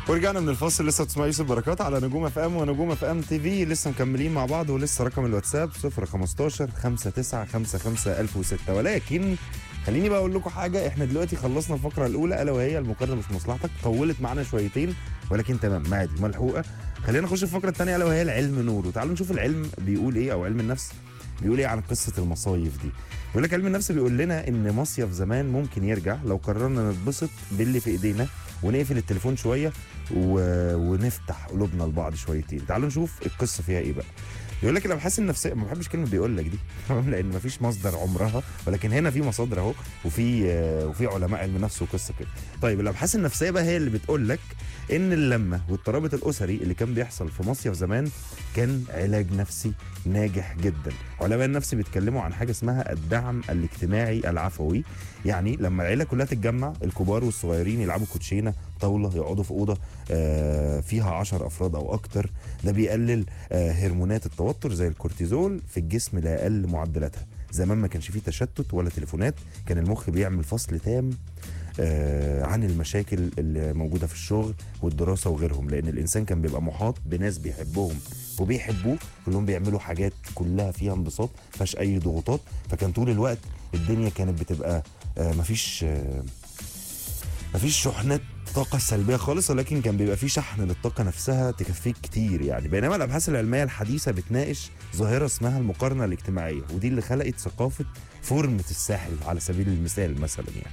ورجعنا من الفاصل لسه بتسمع يوسف بركات على نجوم اف ام ونجوم اف ام تي في لسه مكملين مع بعض ولسه رقم الواتساب 015 5955 1006 ولكن خليني بقى اقول لكم حاجه احنا دلوقتي خلصنا الفقره الاولى الا وهي المقارنه مش مصلحتك طولت معانا شويتين ولكن تمام عادي ملحوقه خلينا نخش الفقره الثانيه الا وهي العلم نور وتعالوا نشوف العلم بيقول ايه او علم النفس بيقول ايه عن قصه المصايف دي بيقول لك علم النفس بيقول لنا ان مصيف زمان ممكن يرجع لو قررنا نتبسط باللي في ايدينا ونقفل التليفون شويه و... ونفتح قلوبنا لبعض شويتين تعالوا نشوف القصه فيها ايه بقى يقول لك الابحاث النفسيه ما بحبش كلمه بيقول لك دي لان ما فيش مصدر عمرها ولكن هنا في مصادر اهو وفي آه، وفي علماء علم نفس وقصه كده طيب الابحاث النفسيه بقى هي اللي بتقول لك ان اللمه والترابط الاسري اللي كان بيحصل في مصيف زمان كان علاج نفسي ناجح جدا علماء النفس بيتكلموا عن حاجه اسمها الدعم الاجتماعي العفوي يعني لما العيله كلها تتجمع الكبار والصغيرين يلعبوا كوتشينه طاوله يقعدوا في اوضه آه، فيها 10 افراد او اكتر ده بيقلل آه، هرمونات التوتر زي الكورتيزول في الجسم لاقل معدلاتها زمان ما كانش فيه تشتت ولا تليفونات كان المخ بيعمل فصل تام آه، عن المشاكل اللي موجوده في الشغل والدراسه وغيرهم لان الانسان كان بيبقى محاط بناس بيحبهم وبيحبوه كلهم بيعملوا حاجات كلها فيها انبساط مفيهاش اي ضغوطات فكان طول الوقت الدنيا كانت بتبقى آه، مفيش آه، مفيش شحنات طاقة سلبية خالص ولكن كان بيبقى في شحن للطاقة نفسها تكفيك كتير يعني بينما الأبحاث العلمية الحديثة بتناقش ظاهرة اسمها المقارنة الاجتماعية ودي اللي خلقت ثقافة فورمة الساحل على سبيل المثال مثلا يعني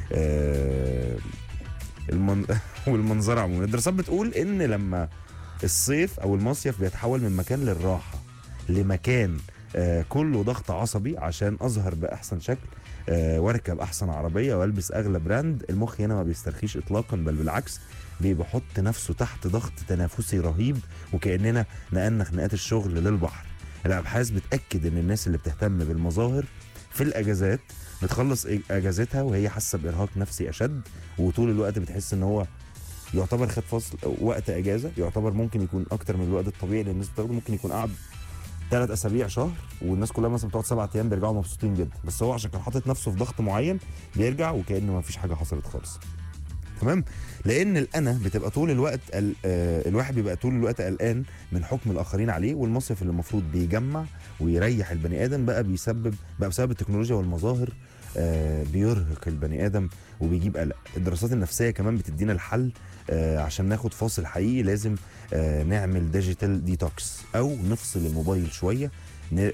آه المن... والمنظرة عموما الدراسات بتقول إن لما الصيف أو المصيف بيتحول من مكان للراحة لمكان آه كله ضغط عصبي عشان أظهر بأحسن شكل آه، واركب احسن عربيه والبس اغلى براند المخ هنا ما بيسترخيش اطلاقا بل بالعكس بيحط نفسه تحت ضغط تنافسي رهيب وكاننا نقلنا خناقات الشغل للبحر الابحاث بتاكد ان الناس اللي بتهتم بالمظاهر في الاجازات بتخلص إج- اجازتها وهي حاسه بارهاق نفسي اشد وطول الوقت بتحس ان هو يعتبر خد فصل وقت اجازه يعتبر ممكن يكون اكتر من الوقت الطبيعي اللي الناس بتاخده ممكن يكون قعد ثلاث اسابيع شهر والناس كلها مثلا بتقعد سبعة ايام بيرجعوا مبسوطين جدا بس هو عشان كان حاطط نفسه في ضغط معين بيرجع وكانه ما فيش حاجه حصلت خالص تمام لان الانا بتبقى طول الوقت ال- آه، الواحد بيبقى طول الوقت قلقان من حكم الاخرين عليه والمصيف اللي المفروض بيجمع ويريح البني ادم بقى بيسبب بقى بسبب التكنولوجيا والمظاهر آه، بيرهق البني ادم وبيجيب قلق الدراسات النفسيه كمان بتدينا الحل آه، عشان ناخد فاصل حقيقي لازم آه، نعمل ديجيتال ديتوكس او نفصل الموبايل شويه ن-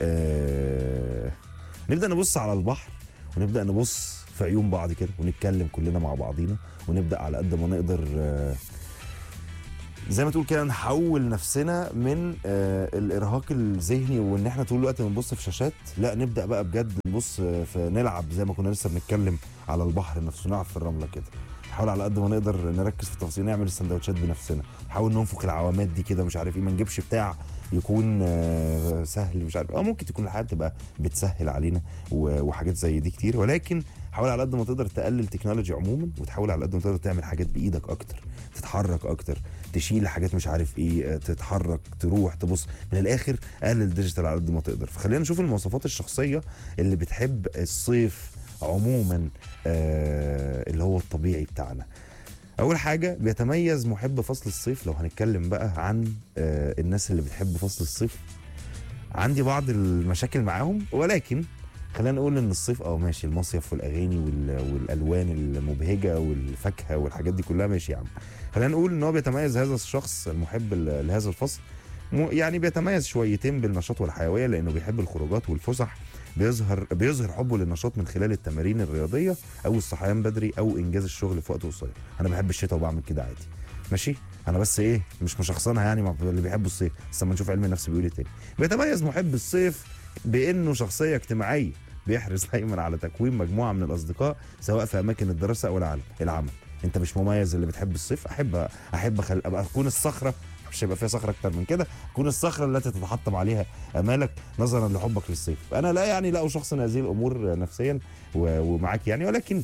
آه، نبدا نبص على البحر ونبدا نبص في عيون بعض كده ونتكلم كلنا مع بعضينا ونبدا على قد ما نقدر آه، زي ما تقول كده نحول نفسنا من آه الارهاق الذهني وان احنا طول الوقت بنبص في شاشات لا نبدا بقى بجد نبص آه، في نلعب زي ما كنا لسه بنتكلم على البحر نفسه نلعب في الرمله كده نحاول على قد ما نقدر نركز في التفاصيل نعمل السندوتشات بنفسنا نحاول ننفخ العوامات دي كده مش عارف ايه ما نجيبش بتاع يكون آه، سهل مش عارف اه ممكن تكون الحياه تبقى بتسهل علينا و- وحاجات زي دي كتير ولكن حاول على قد ما تقدر تقلل تكنولوجي عموما وتحاول على قد ما تقدر تعمل حاجات بايدك اكتر تتحرك اكتر تشيل حاجات مش عارف ايه آه، تتحرك تروح تبص من الاخر قلل الديجيتال على قد ما تقدر فخلينا نشوف المواصفات الشخصيه اللي بتحب الصيف عموما آه اللي هو الطبيعي بتاعنا اول حاجه بيتميز محب فصل الصيف لو هنتكلم بقى عن آه الناس اللي بتحب فصل الصيف عندي بعض المشاكل معاهم ولكن خلينا نقول ان الصيف اه ماشي المصيف والاغاني وال- والالوان المبهجه والفاكهه والحاجات دي كلها ماشي يا عم خلينا نقول ان هو بيتميز هذا الشخص المحب ل- لهذا الفصل مو- يعني بيتميز شويتين بالنشاط والحيويه لانه بيحب الخروجات والفسح بيظهر بيظهر حبه للنشاط من خلال التمارين الرياضيه او الصحيان بدري او انجاز الشغل في وقت قصير انا بحب الشتاء وبعمل كده عادي ماشي انا بس ايه مش مشخصنها يعني مع اللي بيحبوا الصيف بس اما نشوف علم النفس بيقول ايه تاني بيتميز محب الصيف بانه شخصيه اجتماعيه بيحرص دايما على تكوين مجموعه من الاصدقاء سواء في اماكن الدراسه او العمل العمل انت مش مميز اللي بتحب الصيف احب احب أخل... ابقى اكون الصخره مش هيبقى فيها صخره اكتر من كده اكون الصخره التي تتحطم عليها امالك نظرا لحبك للصيف انا لا يعني لا اشخصن هذه الامور نفسيا و... ومعاك يعني ولكن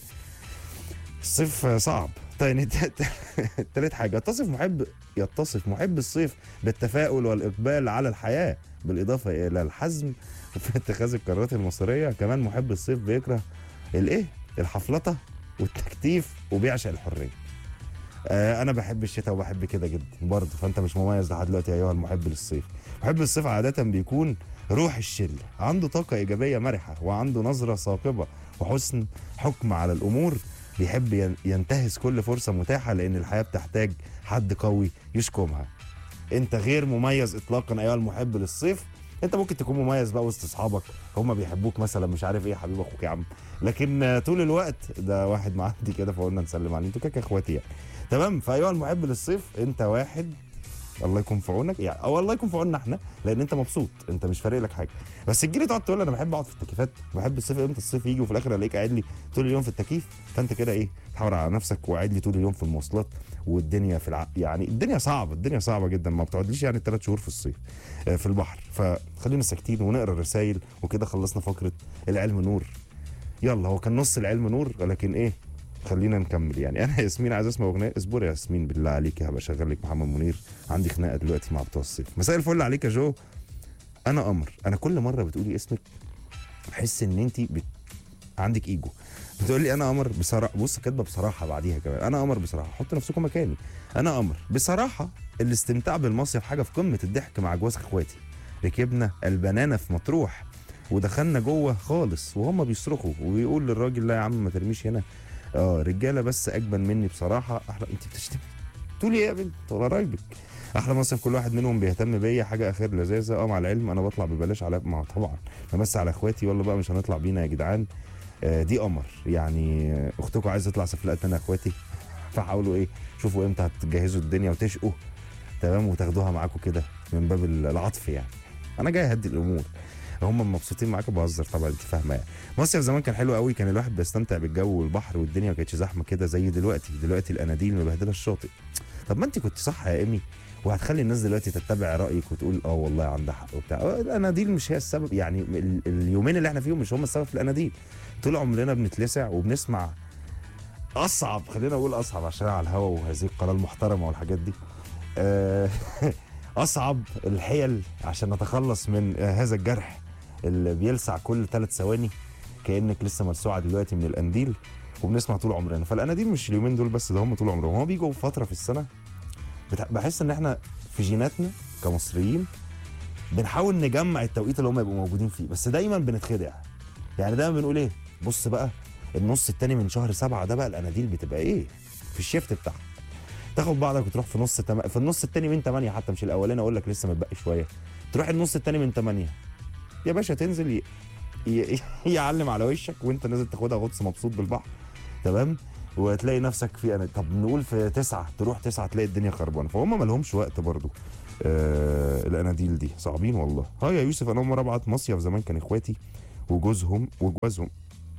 الصيف صعب تاني تالت حاجه يتصف محب يتصف محب الصيف بالتفاؤل والاقبال على الحياه بالاضافه الى الحزم في اتخاذ القرارات المصيريه كمان محب الصيف بيكره الايه الحفلطه والتكتيف وبيعشق الحريه آه انا بحب الشتاء وبحب كده جدا برضه فانت مش مميز لحد دلوقتي ايها المحب للصيف محب الصيف عاده بيكون روح الشله عنده طاقه ايجابيه مرحه وعنده نظره ثاقبه وحسن حكم على الامور بيحب ين- ينتهز كل فرصه متاحه لان الحياه بتحتاج حد قوي يشكمها انت غير مميز اطلاقا ايها المحب للصيف انت ممكن تكون مميز بقى وسط اصحابك هم بيحبوك مثلا مش عارف ايه يا حبيب اخوك يا عم لكن آه، طول الوقت ده واحد معدي كده فقلنا نسلم عليه انتوا كده اخواتي يعني تمام فايها المحب للصيف انت واحد الله يكون في عونك يعني او الله يكون في عوننا احنا لان انت مبسوط انت مش فارق لك حاجه بس تجيلي تقعد تقول انا بحب اقعد في التكييفات بحب الصيف امتى الصيف يجي وفي الاخر الاقيك قاعد لي طول اليوم في التكييف فانت كده ايه تحاور على نفسك وقاعد لي طول اليوم في المواصلات والدنيا في الع... يعني الدنيا صعبه الدنيا صعبه جدا ما بتقعدليش يعني ثلاث شهور في الصيف آه، في البحر فخلينا ساكتين ونقرا الرسايل وكده خلصنا فقره العلم نور يلا هو كان نص العلم نور ولكن ايه خلينا نكمل يعني انا ياسمين عايز اسمع اغنيه اصبر يا ياسمين بالله عليك هبقى اشغل لك محمد منير عندي خناقه دلوقتي مع بتوع الصيف مساء الفل عليك يا جو انا قمر انا كل مره بتقولي اسمك بحس ان انت بت... عندك ايجو بتقول لي انا قمر بصراحه بص كاتبه بصراحه بعديها كمان انا قمر بصراحه حط نفسكم مكاني انا قمر بصراحه الاستمتاع بالمصيف حاجه في قمه الضحك مع جواز اخواتي ركبنا البنانه في مطروح ودخلنا جوه خالص وهم بيصرخوا وبيقول للراجل لا يا عم ما ترميش هنا اه رجاله بس اجبن مني بصراحه احلى انت بتشتمي تقولي ايه يا بنت ولا رايبك احلى مصيف كل واحد منهم بيهتم بيا حاجه اخر لذاذه اه مع العلم انا بطلع ببلاش على ما طبعا بمس على اخواتي ولا بقى مش هنطلع بينا يا جدعان آه دي قمر يعني آه، اختكم عايزه تطلع سفلقه انا اخواتي فحاولوا ايه شوفوا امتى هتجهزوا الدنيا وتشقوا تمام وتاخدوها معاكم كده من باب العطف يعني انا جاي اهدي الامور هم مبسوطين معاك بهزر طبعا انت فاهمه يعني مصيف زمان كان حلو قوي كان الواحد بيستمتع بالجو والبحر والدنيا ما كانتش زحمه كده زي دلوقتي دلوقتي الاناديل مبهدله الشاطئ طب ما انت كنت صح يا ايمي وهتخلي الناس دلوقتي تتبع رايك وتقول اه والله عندها حق وبتاع آه، الاناديل مش هي السبب يعني ال- اليومين اللي احنا فيهم مش هم السبب في الاناديل طول عمرنا بنتلسع وبنسمع اصعب خلينا نقول اصعب عشان على الهوا وهذه القناه المحترمه والحاجات دي آه، اصعب الحيل عشان نتخلص من آه، هذا الجرح اللي بيلسع كل ثلاث ثواني كانك لسه مرسوعه دلوقتي من القنديل وبنسمع طول عمرنا فالاناديل مش اليومين دول بس ده هم طول عمرهم هو بيجوا فتره في السنه بتح- بحس ان احنا في جيناتنا كمصريين بنحاول نجمع التوقيت اللي هم يبقوا موجودين فيه بس دايما بنتخدع يعني دايما بنقول ايه بص بقى النص التاني من شهر سبعة ده بقى الاناديل بتبقى ايه في الشيفت بتاعها تاخد بعضك وتروح في نص تم... في النص التاني من 8 حتى مش الاولاني اقول لك لسه متبقي شويه تروح النص التاني من 8 يا باشا تنزل ي... ي... يعلم على وشك وانت نازل تاخدها غطس مبسوط بالبحر تمام وتلاقي نفسك في أنا... طب نقول في تسعة تروح تسعة تلاقي الدنيا خربانه فهم ما لهمش وقت برضو آه الاناديل دي صعبين والله ها يا يوسف انا اول مره ابعت مصيف زمان كان اخواتي وجوزهم وجوازهم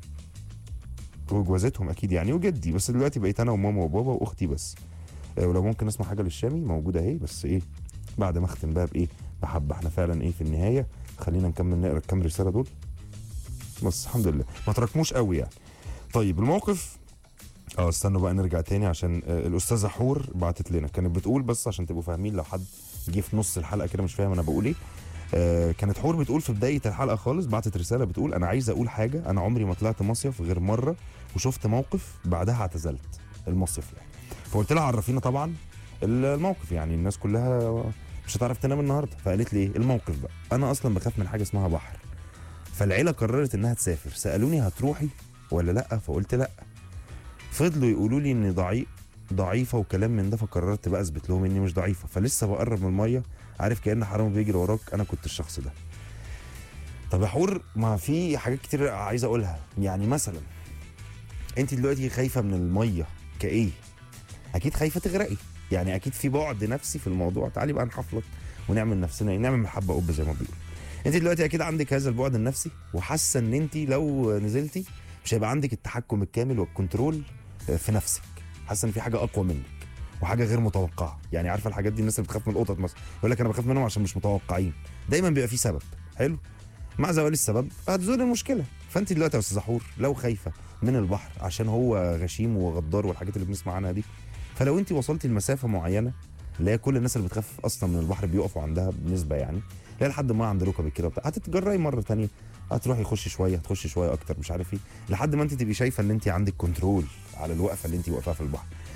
وجوازتهم اكيد يعني وجدي بس دلوقتي بقيت انا وماما وبابا واختي بس آه ولو ممكن نسمع حاجه للشامي موجوده اهي بس ايه بعد ما اختم بقى بايه بحب احنا فعلا ايه في النهايه خلينا نكمل نقرا الكام رساله دول بس الحمد لله ما تراكموش قوي يعني طيب الموقف اه استنوا بقى نرجع تاني عشان آه الاستاذه حور بعتت لنا كانت بتقول بس عشان تبقوا فاهمين لو حد جه في نص الحلقه كده مش فاهم انا بقول ايه آه كانت حور بتقول في بدايه الحلقه خالص بعتت رساله بتقول انا عايزه اقول حاجه انا عمري ما طلعت مصيف غير مره وشفت موقف بعدها اعتزلت المصيف يعني فقلت لها عرفينا طبعا الموقف يعني الناس كلها مش هتعرف تنام النهارده فقالت لي ايه الموقف بقى انا اصلا بخاف من حاجه اسمها بحر فالعيله قررت انها تسافر سالوني هتروحي ولا لا فقلت لا فضلوا يقولوا لي اني ضعيف ضعيفه وكلام من ده فقررت بقى اثبت لهم اني مش ضعيفه فلسه بقرب من الميه عارف كان حرام بيجري وراك انا كنت الشخص ده طب يا حور ما في حاجات كتير عايز اقولها يعني مثلا انت دلوقتي خايفه من الميه كايه اكيد خايفه تغرقي يعني اكيد في بعد نفسي في الموضوع تعالي بقى نحفلك ونعمل نفسنا نعمل محبه قبه زي ما بيقولوا انت دلوقتي اكيد عندك هذا البعد النفسي وحاسه ان انت لو نزلتي مش هيبقى عندك التحكم الكامل والكنترول في نفسك حاسه ان في حاجه اقوى منك وحاجه غير متوقعه يعني عارفه الحاجات دي الناس اللي بتخاف من القطط مثلا يقول لك انا بخاف منهم عشان مش متوقعين دايما بيبقى في سبب حلو مع زوال السبب هتزول المشكله فانت دلوقتي يا استاذ حور لو خايفه من البحر عشان هو غشيم وغدار والحاجات اللي بنسمع عنها دي فلو انت وصلتي لمسافه معينه اللي هي كل الناس اللي بتخاف اصلا من البحر بيقفوا عندها بنسبه يعني اللي هي لحد ما عند ركبك كده وبتاع هتتجرأي مره تانية هتروحي خشي شويه هتخشي شويه اكتر مش عارف ايه لحد ما انت تبقي شايفه ان انت عندك كنترول على الوقفه اللي انت واقفاها في البحر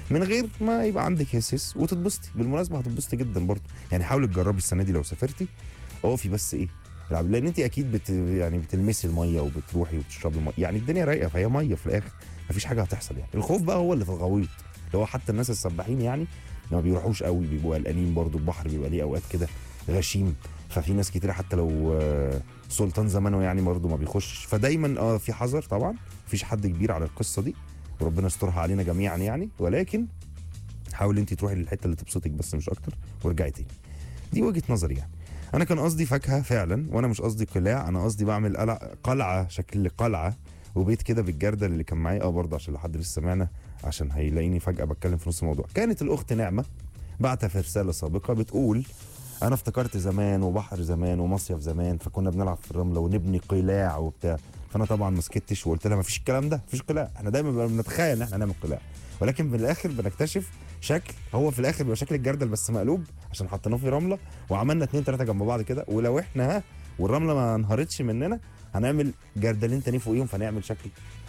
من غير ما يبقى عندك هسس وتتبسطي بالمناسبه هتتبسطي جدا برضه يعني حاولي تجربي السنه دي لو سافرتي اقفي بس ايه العب لان انت اكيد بت يعني بتلمسي الميه وبتروحي وبتشربي الميه يعني الدنيا رايقه فهي ميه في الاخر مفيش حاجه هتحصل يعني الخوف بقى هو اللي في الغويط اللي هو حتى الناس السباحين يعني ما بيروحوش قوي بيبقوا قلقانين برضه البحر بيبقى ليه اوقات كده غشيم ففي ناس كتير حتى لو آه، سلطان زمانه يعني برضه ما بيخشش فدايما اه في حذر طبعا مفيش حد كبير على القصه دي وربنا يسترها علينا جميعا يعني ولكن حاولي انت تروحي للحته اللي تبسطك بس مش اكتر وارجعي تاني دي وجهه نظري يعني انا كان قصدي فاكهه فعلا وانا مش قصدي قلاع انا قصدي بعمل قلع قلعه شكل قلعه وبيت كده بالجردل اللي كان معايا اه برضه عشان لو حد لسه سمعنا عشان هيلاقيني فجاه بتكلم في نص الموضوع كانت الاخت نعمه بعتها في رساله سابقه بتقول انا افتكرت زمان وبحر زمان ومصيف زمان فكنا بنلعب في الرمله ونبني قلاع وبتاع فانا طبعا ما سكتش وقلت لها ما فيش الكلام ده مفيش قلاع احنا دايما بنتخيل ان احنا نعمل قلاع ولكن في الاخر بنكتشف شكل هو في الاخر بيبقى شكل الجردل بس مقلوب عشان حطيناه في رمله وعملنا اتنين تلاته جنب بعض كده ولو احنا ها والرمله ما انهارتش مننا هنعمل جردلين تاني فوقيهم فنعمل شكل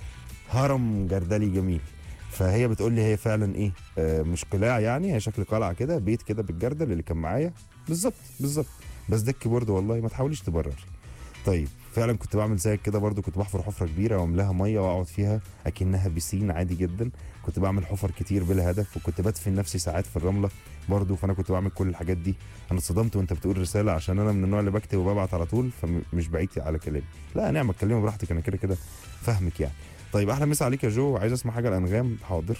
هرم جردلي جميل فهي بتقول لي هي فعلا ايه آه مش قلاع يعني هي شكل قلعه كده بيت كده بالجردل اللي كان معايا بالظبط بالظبط بس ده الكيبورد والله ما تحاوليش تبرر طيب فعلا كنت بعمل زيك كده برضو كنت بحفر حفره كبيره واملاها ميه واقعد فيها اكنها بسين عادي جدا كنت بعمل حفر كتير بلا هدف وكنت بدفن نفسي ساعات في الرمله برضو فانا كنت بعمل كل الحاجات دي انا اتصدمت وانت بتقول رساله عشان انا من النوع اللي بكتب وببعت على طول فمش بعيد على كلامي لا نعم اتكلمي براحتك انا كده كده فاهمك يعني طيب احلى مسا عليك يا جو عايز اسمع حاجه الانغام حاضر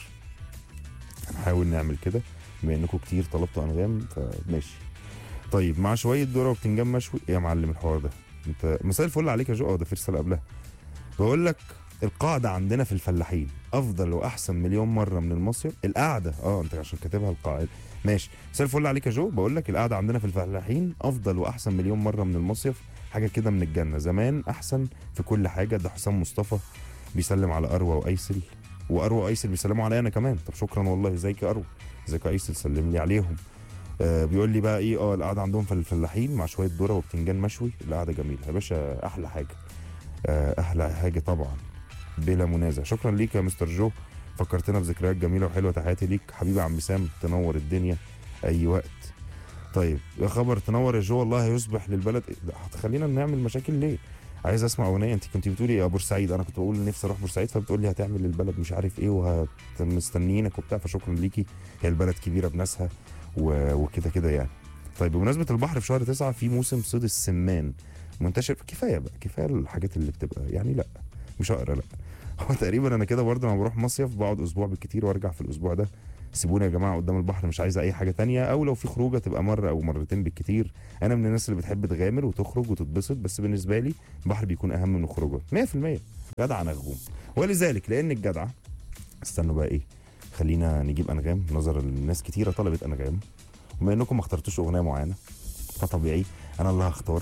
هنحاول نعمل كده بما انكم كتير طلبتوا انغام فماشي طيب مع شويه ذره وبتنجان مشوي إيه يا معلم الحوار ده انت مساء الفل عليك يا جو اه ده في رساله قبلها بقول لك القاعده عندنا في الفلاحين افضل واحسن مليون مره من المصيف القعده اه انت عشان كاتبها القاعده ماشي مساء الفل عليك يا جو بقول لك القعده عندنا في الفلاحين افضل واحسن مليون مره من المصيف حاجه كده من الجنه زمان احسن في كل حاجه ده حسام مصطفى بيسلم على اروى وايسل واروى وايسل بيسلموا عليا انا كمان طب شكرا والله ازيك يا اروى ازيك يا ايسل سلم لي عليهم آه بيقول لي بقى ايه اه القعده عندهم في الفلاحين مع شويه ذره وبتنجان مشوي القعده جميله يا باشا احلى حاجه آه احلى حاجه طبعا بلا منازع شكرا ليك يا مستر جو فكرتنا بذكريات جميله وحلوه تحياتي ليك حبيبي عم سام تنور الدنيا اي وقت طيب يا خبر تنور يا جو والله هيصبح للبلد لا، هتخلينا نعمل مشاكل ليه عايز اسمع اغنيه انت كنت بتقولي يا بورسعيد انا كنت بقول نفسي اروح بورسعيد فبتقول لي هتعمل للبلد مش عارف ايه ومستنيينك وبتاع فشكرا ليكي هي البلد كبيره بناسها و- وكده كده يعني طيب بمناسبه البحر في شهر تسعة في موسم صيد السمان منتشر كفايه بقى كفايه الحاجات اللي بتبقى يعني لا مش هقرا لا هو تقريبا انا كده برضه لما بروح مصيف بقعد اسبوع بالكتير وارجع في الاسبوع ده سيبوني يا جماعه قدام البحر مش عايزه اي حاجه تانية او لو في خروجه تبقى مره او مرتين بالكتير انا من الناس اللي بتحب تغامر وتخرج وتتبسط بس بالنسبه لي البحر بيكون اهم من الخروجات 100% جدع نغوم ولذلك لان الجدعه استنوا بقى ايه خلينا نجيب انغام نظرا للناس كتيره طلبت انغام وبما انكم ما اخترتوش اغنيه معينه فطبيعي انا اللي هختار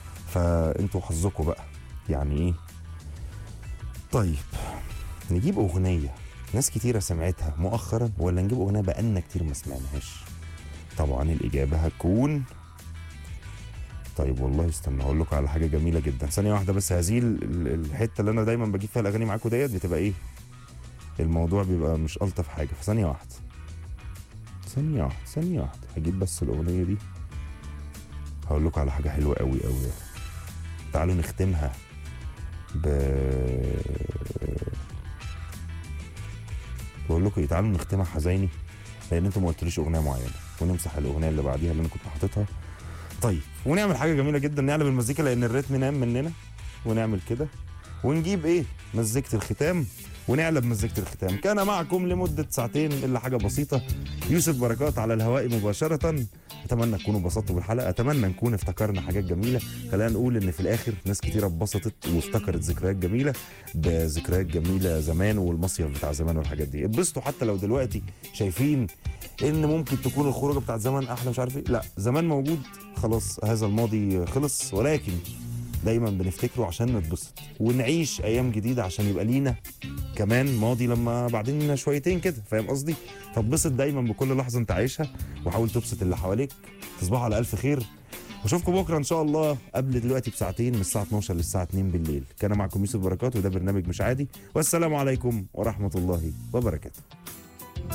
فانتوا حظكم بقى يعني ايه طيب نجيب اغنيه ناس كتيره سمعتها مؤخرا ولا نجيب اغنيه بقالنا كتير ما سمعناهاش طبعا الاجابه هتكون طيب والله استنى اقول لكم على حاجه جميله جدا ثانيه واحده بس هذه ال- ال- الحته اللي انا دايما بجيب فيها الاغاني معاكم ديت بتبقى ايه الموضوع بيبقى مش الطف حاجه فثانيه واحده ثانيه واحده ثانيه واحده هجيب بس الاغنيه دي هقول لكم على حاجه حلوه قوي قوي تعالوا نختمها ب بقول لكم ايه تعالوا نختمها حزيني لان انتوا ما قلتليش اغنيه معينه ونمسح الاغنيه اللي بعديها اللي انا كنت حاططها طيب ونعمل حاجه جميله جدا نعلب المزيكا لان الريتم نام مننا ونعمل كده ونجيب ايه مزيكه الختام ونعلب مزيكه الختام كان معكم لمده ساعتين الا حاجه بسيطه يوسف بركات على الهواء مباشره اتمنى تكونوا انبسطتوا بالحلقه اتمنى نكون افتكرنا حاجات جميله خلينا نقول ان في الاخر ناس كتيره اتبسطت وافتكرت ذكريات جميله بذكريات جميله زمان والمصيف بتاع زمان والحاجات دي اتبسطوا حتى لو دلوقتي شايفين ان ممكن تكون الخروجه بتاعت زمان احلى مش عارف ايه لا زمان موجود خلاص هذا الماضي خلص ولكن دايما بنفتكره عشان نتبسط ونعيش ايام جديده عشان يبقى لينا كمان ماضي لما بعدين شويتين كده فاهم قصدي فاتبسط دايما بكل لحظه انت عايشها وحاول تبسط اللي حواليك تصبحوا على الف خير واشوفكم بكره ان شاء الله قبل دلوقتي بساعتين من الساعه 12 للساعه 2 بالليل كان معكم يوسف بركات وده برنامج مش عادي والسلام عليكم ورحمه الله وبركاته